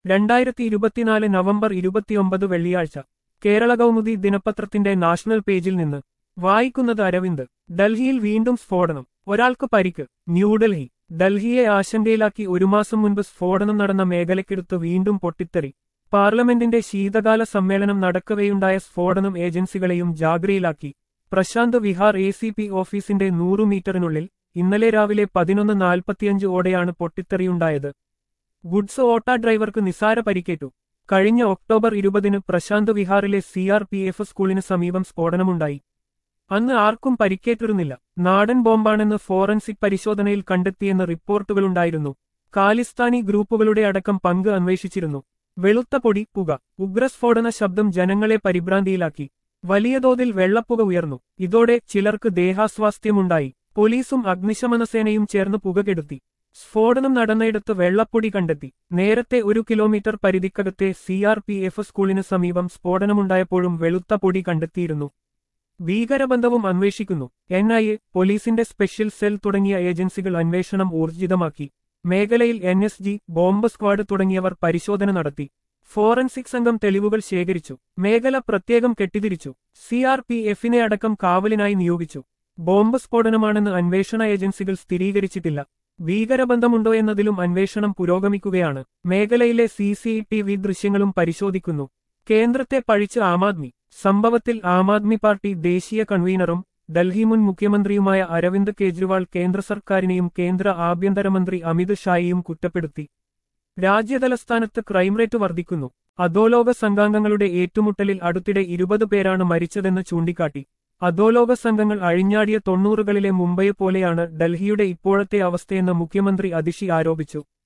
രണ്ടായിരത്തി ഇരുപത്തിനാല് നവംബർ ഇരുപത്തിയൊമ്പത് വെള്ളിയാഴ്ച കേരള കൗമുദി ദിനപത്രത്തിന്റെ നാഷണൽ പേജിൽ നിന്ന് വായിക്കുന്നത് അരവിന്ദ് ഡൽഹിയിൽ വീണ്ടും സ്ഫോടനം ഒരാൾക്ക് പരിക്ക് ന്യൂഡൽഹി ഡൽഹിയെ ആശങ്കയിലാക്കി ഒരു മാസം മുൻപ് സ്ഫോടനം നടന്ന മേഖലയ്ക്കടുത്ത് വീണ്ടും പൊട്ടിത്തെറി പാർലമെന്റിന്റെ ശീതകാല സമ്മേളനം നടക്കവെയുണ്ടായ സ്ഫോടനം ഏജൻസികളെയും ജാഗ്രയിലാക്കി Prashant Vihar A C P ഓഫീസിന്റെ നൂറു മീറ്ററിനുള്ളിൽ ഇന്നലെ രാവിലെ പതിനൊന്ന് നാൽപ്പത്തിയഞ്ച് ഓടെയാണ് പൊട്ടിത്തെറിയുണ്ടായത് ഗുഡ്സ് ഓട്ട ഡ്രൈവർക്ക് നിസാര പരിക്കേറ്റു കഴിഞ്ഞ ഒക്ടോബർ ഇരുപതിന് പ്രശാന്ത് വിഹാറിലെ സി ആർ പി എഫ് സ്കൂളിന് സമീപം സ്ഫോടനമുണ്ടായി അന്ന് ആർക്കും പരിക്കേറ്റിരുന്നില്ല നാടൻ ബോംബാണെന്ന് ഫോറൻസിക് പരിശോധനയിൽ കണ്ടെത്തിയെന്ന് റിപ്പോർട്ടുകളുണ്ടായിരുന്നു കാലിസ്ഥാനി ഗ്രൂപ്പുകളുടെ അടക്കം പങ്ക് അന്വേഷിച്ചിരുന്നു വെളുത്ത പൊടി പുക ഉഗ്രസ്ഫോടന ശബ്ദം ജനങ്ങളെ പരിഭ്രാന്തിയിലാക്കി വലിയ തോതിൽ വെള്ളപ്പുക ഉയർന്നു ഇതോടെ ചിലർക്ക് ദേഹാസ്വാസ്ഥ്യമുണ്ടായി പോലീസും അഗ്നിശമനസേനയും ചേർന്ന് പുക കെടുത്തി സ്ഫോടനം നടന്നയിടത്ത് വെള്ളപ്പൊടി കണ്ടെത്തി നേരത്തെ ഒരു കിലോമീറ്റർ പരിധിക്കകത്തെ സി ആർ പി എഫ് സ്കൂളിന് സമീപം സ്ഫോടനമുണ്ടായപ്പോഴും വെളുത്ത പൊടി കണ്ടെത്തിയിരുന്നു ഭീകരബന്ധവും അന്വേഷിക്കുന്നു എൻ ഐ എ പോലീസിന്റെ സ്പെഷ്യൽ സെൽ തുടങ്ങിയ ഏജൻസികൾ അന്വേഷണം ഊർജിതമാക്കി മേഖലയിൽ N S G bomb squad തുടങ്ങിയവർ പരിശോധന നടത്തി ഫോറൻസിക് സംഘം തെളിവുകൾ ശേഖരിച്ചു മേഖല പ്രത്യേകം കെട്ടിതിരിച്ചു സി ആർ പി എഫിനെ അടക്കം കാവലിനായി നിയോഗിച്ചു ബോംബ് സ്ഫോടനമാണെന്ന് അന്വേഷണ ഏജൻസികൾ സ്ഥിരീകരിച്ചിട്ടില്ല ഭീകരബന്ധമുണ്ടോ എന്നതിലും അന്വേഷണം പുരോഗമിക്കുകയാണ് മേഖലയിലെ സി സി ടി വി ദൃശ്യങ്ങളും പരിശോധിക്കുന്നു കേന്ദ്രത്തെ പഴിച്ച് ആം ആദ്മി സംഭവത്തിൽ ആം ആദ്മി പാർട്ടി ദേശീയ കൺവീനറും ഡൽഹി മുൻ മുഖ്യമന്ത്രിയുമായ അരവിന്ദ് കെജ്രിവാൾ കേന്ദ്ര സർക്കാരിനെയും കേന്ദ്ര ആഭ്യന്തരമന്ത്രി അമിത് ഷായെയും കുറ്റപ്പെടുത്തി രാജ്യതലസ്ഥാനത്ത് ക്രൈം റേറ്റ് വർദ്ധിക്കുന്നു അധോലോക സംഘാംഗങ്ങളുടെ ഏറ്റുമുട്ടലിൽ അടുത്തിടെ ഇരുപത് പേരാണ് മരിച്ചതെന്ന് ചൂണ്ടിക്കാട്ടി അധോലോക സംഘങ്ങൾ അഴിഞ്ഞാടിയ തൊണ്ണൂറുകളിലെ മുംബൈ പോലെയാണ് ഡൽഹിയുടെ ഇപ്പോഴത്തെ അവസ്ഥയെന്ന് മുഖ്യമന്ത്രി അതിഷി ആരോപിച്ചു